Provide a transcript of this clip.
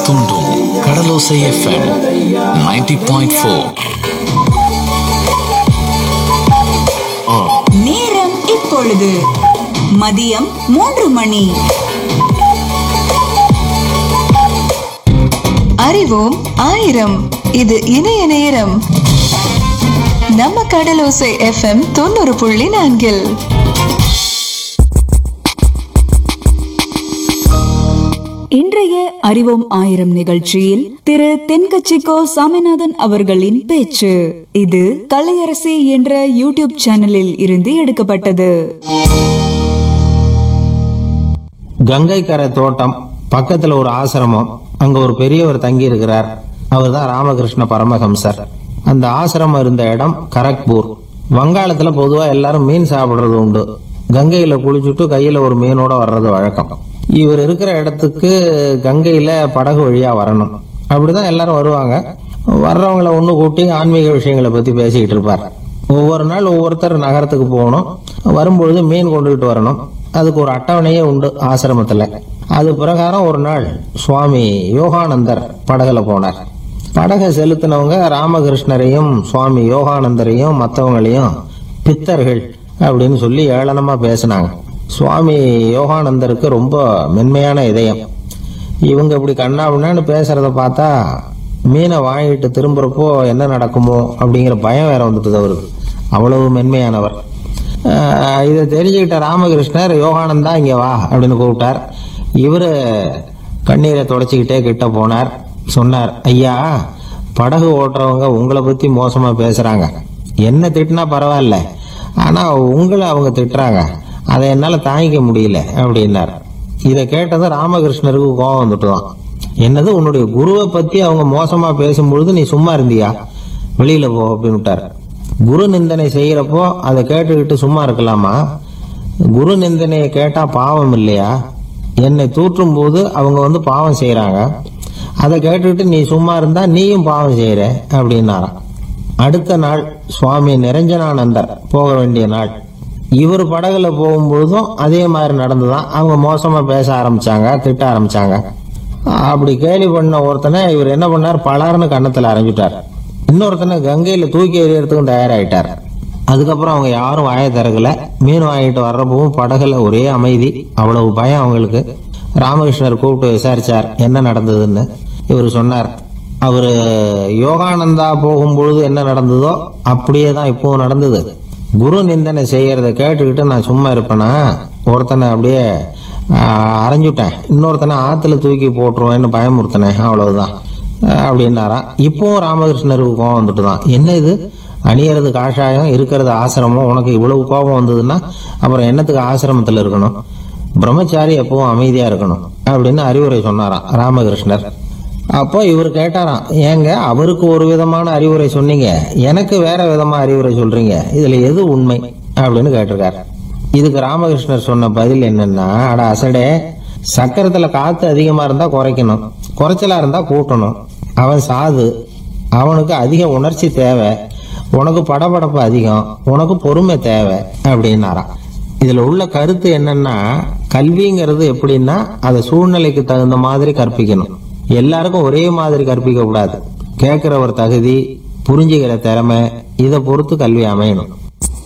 தூண்டும் கடலோசை FM 90.4 point four நேரம் இப்பொழுது மதியம் மூன்று மணி அறிவோம் ஆயிரம் இது இணைய நேரம் நம்ம கடலோசை எஃப்எம் தொண்ணூறு புள்ளி நான்கில் இன்றைய அறிவோம் ஆயிரம் நிகழ்ச்சியில் திரு தென்கட்சிக்கோ சாமிநாதன் அவர்களின் பேச்சு இது கலையரசி என்ற யூடியூப் சேனலில் இருந்து எடுக்கப்பட்டது கங்கை கரை தோட்டம் பக்கத்துல ஒரு ஆசிரமம் அங்க ஒரு பெரியவர் தங்கி இருக்கிறார் அவர் தான் ராமகிருஷ்ண பரமஹம்சர் அந்த ஆசிரமம் இருந்த இடம் கரக்பூர் வங்காளத்துல பொதுவா எல்லாரும் மீன் சாப்பிடுறது உண்டு கங்கையில குளிச்சுட்டு கையில ஒரு மீனோட வர்றது வழக்கம் இவர் இருக்கிற இடத்துக்கு கங்கையில படகு வழியா வரணும் அப்படிதான் எல்லாரும் வருவாங்க வர்றவங்கள ஒண்ணு கூட்டி ஆன்மீக விஷயங்களை பத்தி பேசிக்கிட்டு இருப்பார் ஒவ்வொரு நாள் ஒவ்வொருத்தர் நகரத்துக்கு போகணும் வரும்பொழுது மீன் கொண்டுகிட்டு வரணும் அதுக்கு ஒரு அட்டவணையே உண்டு ஆசிரமத்துல அது பிரகாரம் ஒரு நாள் சுவாமி யோகானந்தர் படகுல போனார் படகை செலுத்தினவங்க ராமகிருஷ்ணரையும் சுவாமி யோகானந்தரையும் மற்றவங்களையும் பித்தர்கள் அப்படின்னு சொல்லி ஏளனமா பேசினாங்க சுவாமி யோகானந்தருக்கு ரொம்ப மென்மையான இதயம் இவங்க இப்படி கண்ணாபின்னு பேசுறத பார்த்தா மீனை வாங்கிட்டு திரும்புறப்போ என்ன நடக்குமோ அப்படிங்கிற பயம் வேற வந்துட்டுது அவருக்கு அவ்வளவு மென்மையானவர் ஆஹ் இதை தெரிஞ்சுக்கிட்ட ராமகிருஷ்ணர் யோகானந்தா இங்க வா அப்படின்னு கூப்பிட்டார் இவரு கண்ணீரை தொடச்சிக்கிட்டே கிட்ட போனார் சொன்னார் ஐயா படகு ஓட்டுறவங்க உங்களை பத்தி மோசமா பேசுறாங்க என்ன திட்டினா பரவாயில்ல ஆனா உங்களை அவங்க திட்டுறாங்க அதை என்னால தாங்கிக்க முடியல அப்படின்னார் இதை கேட்டதும் ராமகிருஷ்ணருக்கு கோபம் வந்துட்டுதான் என்னது உன்னுடைய குருவை பத்தி அவங்க மோசமா பேசும்பொழுது நீ சும்மா இருந்தியா வெளியில போ அப்படின்னு விட்டார் குரு நிந்தனை செய்யறப்போ அதை கேட்டுக்கிட்டு சும்மா இருக்கலாமா குரு நிந்தனையை கேட்டா பாவம் இல்லையா என்னை தூற்றும் போது அவங்க வந்து பாவம் செய்யறாங்க அதை கேட்டுக்கிட்டு நீ சும்மா இருந்தா நீயும் பாவம் செய்யற அப்படின்னாராம் அடுத்த நாள் சுவாமி நிரஞ்சனானந்தர் போக வேண்டிய நாள் இவர் படகுல போகும்பொழுதும் அதே மாதிரி நடந்துதான் அவங்க மோசமா பேச ஆரம்பிச்சாங்க திட்ட ஆரம்பிச்சாங்க அப்படி கேலி பண்ண ஒருத்தனை இவர் என்ன பண்ணார் பலார்னு கன்னத்துல அரைஞ்சிட்டார் இன்னொருத்தனை கங்கையில தூக்கி எறியறதுக்கும் தயாராயிட்டார் அதுக்கப்புறம் அவங்க யாரும் வாயை திறக்கல மீன் வாங்கிட்டு வர்றப்பவும் படகுல ஒரே அமைதி அவ்வளவு பயம் அவங்களுக்கு ராமகிருஷ்ணர் கூப்பிட்டு விசாரிச்சார் என்ன நடந்ததுன்னு இவர் சொன்னார் அவரு யோகானந்தா போகும்பொழுது என்ன நடந்ததோ அப்படியே தான் இப்பவும் நடந்தது குரு நிந்தனை செய்யறத கேட்டுக்கிட்டு நான் சும்மா இருப்பேனா ஒருத்தனை அப்படியே ஆஹ், அரைஞ்சுட்டேன் இன்னொருத்தனை ஆத்துல தூக்கி போட்டுருவேன்னு பயமுறுத்தினேன் அவ்வளவுதான் ஆஹ், அப்படின்னாராம் இப்பவும் ராமகிருஷ்ணருக்கு கோபம் வந்துட்டு தான் என்ன இது அணியறது காஷாயம் இருக்கிறது ஆசிரமம் உனக்கு இவ்வளவு கோபம் வந்ததுன்னா அப்புறம் என்னத்துக்கு ஆசிரமத்துல இருக்கணும் பிரம்மச்சாரி எப்பவும் அமைதியா இருக்கணும் அப்படின்னு அறிவுரை சொன்னாராம் ராமகிருஷ்ணர் அப்போ இவர் கேட்டாராம் ஏங்க அவருக்கு ஒரு விதமான அறிவுரை சொன்னீங்க எனக்கு வேற விதமா அறிவுரை சொல்றீங்க இதுல எது உண்மை அப்படின்னு கேட்டிருக்காரு இதுக்கு ராமகிருஷ்ணர் சொன்ன பதில் என்னன்னா அட அசடே சக்கரத்துல காத்து அதிகமா இருந்தா குறைக்கணும் குறைச்சலா இருந்தா கூட்டணும் அவன் சாது அவனுக்கு அதிக உணர்ச்சி தேவை உனக்கு படபடப்பு அதிகம் உனக்கு பொறுமை தேவை அப்படின்னாராம் இதுல உள்ள கருத்து என்னன்னா கல்விங்கிறது எப்படின்னா அதை சூழ்நிலைக்கு தகுந்த மாதிரி கற்பிக்கணும் எல்லாருக்கும் ஒரே மாதிரி கற்பிக்க கூடாது கேட்கிறவர் தகுதி புரிஞ்சுக்கிற திறமை இதை பொறுத்து கல்வி அமையணும்